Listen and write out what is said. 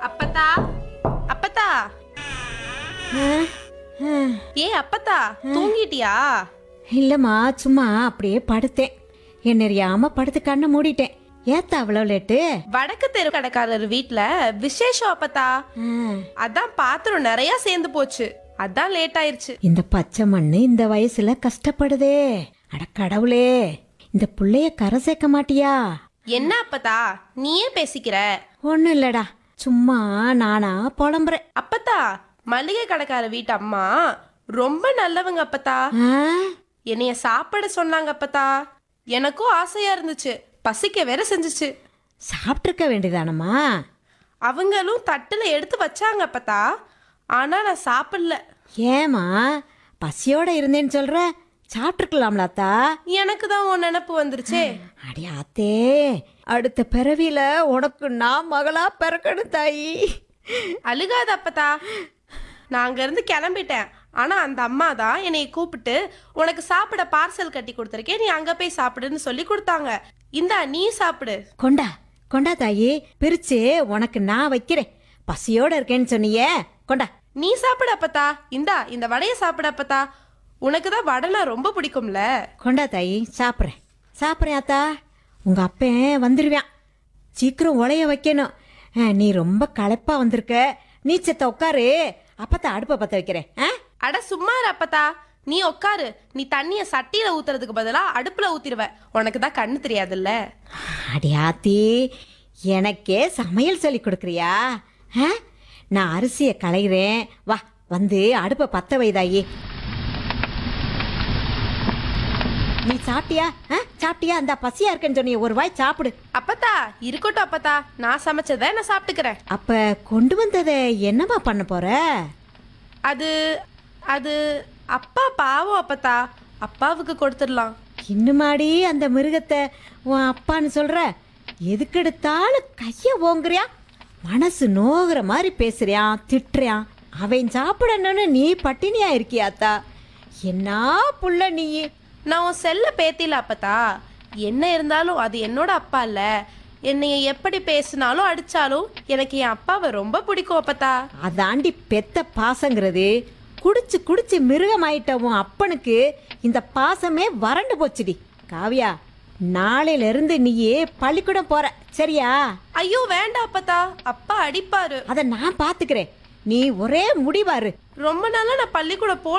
அப்பத்தா அப்பத்தா ஏ அப்பத்தா தூங்கிட்டியா இல்லைம்மா சும்மா அப்படியே படுத்தேன் என்ன அறியாம படுத்து கண்ணை மூடிட்டேன் ஏத்தா அவ்வளோ லேட்டு வடக்கு தெரு கடைக்காரர் வீட்ல விசேஷம் அப்பத்தா ஆ, அதான் பாத்திரம் நிறைய சேர்ந்து போச்சு அதான் லேட் ஆயிருச்சு இந்த பச்சை மண்ணு இந்த வயசுல கஷ்டப்படுதே அட கடவுளே இந்த புள்ளைய கரை சேர்க்க மாட்டியா என்ன அப்பத்தா நீயே பேசிக்கிற ஒன்றும் இல்லடா சும்மா நானா புலம்புறேன் அப்பத்தா மளிகை கடைக்கார வீட்டு அம்மா ரொம்ப நல்லவங்க அப்பத்தா ஆ, என்னைய சாப்பிட சொன்னாங்க அப்பத்தா எனக்கும் ஆசையா இருந்துச்சு பசிக்க வேற செஞ்சுச்சு சாப்பிட்டிருக்க வேண்டியதானம்மா அவங்களும் தட்டுல எடுத்து வச்சாங்க அப்பத்தா ஆனா நான் சாப்பிடல ஏமா பசியோட இருந்தேன்னு சொல்ற சாப்பிட்டுருக்கலாம்லாத்தா எனக்கு தான் உன் நினப்பு வந்துருச்சே அடி ஆத்தே அடுத்த பிறவியில உனக்கு நான் மகளா பிறக்கணும் தாயி அழுகாத அப்பத்தா நான் அங்க இருந்து கிளம்பிட்டேன் ஆனா அந்த அம்மா தான் என்னைய கூப்பிட்டு உனக்கு சாப்பிட பார்சல் கட்டி கொடுத்துருக்கேன் நீ அங்க போய் சாப்பிடுன்னு சொல்லி கொடுத்தாங்க இந்தா நீ சாப்பிடு கொண்டா கொண்டா தாயி பிரிச்சு உனக்கு நான் வைக்கிறேன் பசியோட இருக்கேன்னு சொன்னியே கொண்டா நீ சாப்பிடு அப்பத்தா இந்தா இந்த வடையை சாப்பிடு அப்பத்தா உனக்கு தான் வடைனா ரொம்ப பிடிக்கும்ல கொண்டா தாயி சாப்பிட்றேன் சாப்பிட்றேன் ஆத்தா உங்க அப்பன் வந்துடுவான் சீக்கிரம் உலைய வைக்கணும் ஆ, நீ ரொம்ப களைப்பா வந்திருக்க நீச்சத்தை உட்காரு அப்பத்தான் அடுப்பை பற்ற வைக்கிறேன் ஆ அட சும்மா இரு அப்பத்தா நீ உட்காரு நீ தண்ணிய சட்டியில ஊத்துறதுக்கு பதிலா அடுப்புல ஊத்திடுவ உனக்கு தான் கண்ணு தெரியாதுல்ல அடி ஆத்தி எனக்கே சமையல் சொல்லி கொடுக்குறியா ஆ? நான் அரிசியை களைகிறேன் வா வந்து அடுப்பை பத்த வைதாயி நீ சாப்பிட்டியா ஆ? சாப்பிட்டியா அந்த பசியா இருக்கேன்னு சொன்னியே ஒரு வாய் சாப்பிடு அப்பத்தா இருக்கட்டும் அப்பத்தா நான் சமைச்சதை நான் சாப்பிட்டுக்கிறேன் அப்ப கொண்டு வந்ததை என்னம்மா பண்ண போற அது அது அப்பா பாவம் அப்பத்தா அப்பாவுக்கு கொடுத்துடலாம் இன்னுமாடி அந்த மிருகத்தை உன் அப்பான்னு சொல்ற எதுக்கெடுத்தாலும் கைய ஓங்குறியா மனசு நோகுற மாதிரி பேசுறியான் திட்டுறியான் அவன் சாப்பிடணும்னு நீ பட்டினியா இருக்கியாத்தா என்ன புள்ள நீ நான் உன் செல்ல பேத்தில அப்பத்தா என்ன இருந்தாலும் அது என்னோட அப்பா இல்ல என்னைய எப்படி பேசினாலும் அடிச்சாலும் எனக்கு என் அப்பாவை ரொம்ப பிடிக்கும் அப்பத்தா அதாண்டி பெத்த பாசங்கிறது குடிச்சு குடிச்சு மிருகமாயிட்ட உன் அப்பனுக்கு இந்த பாசமே வறண்டு போச்சுடி காவியா நாளையில இருந்து நீயே பள்ளிக்கூடம் போற சரியா ஐயோ வேண்டாம் அப்பத்தா அப்பா அடிப்பாரு அதை நான் பாத்துக்கிறேன் நீ ஒரே முடிவாரு ரொம்ப நாளா நான் பள்ளிக்கூடம் போ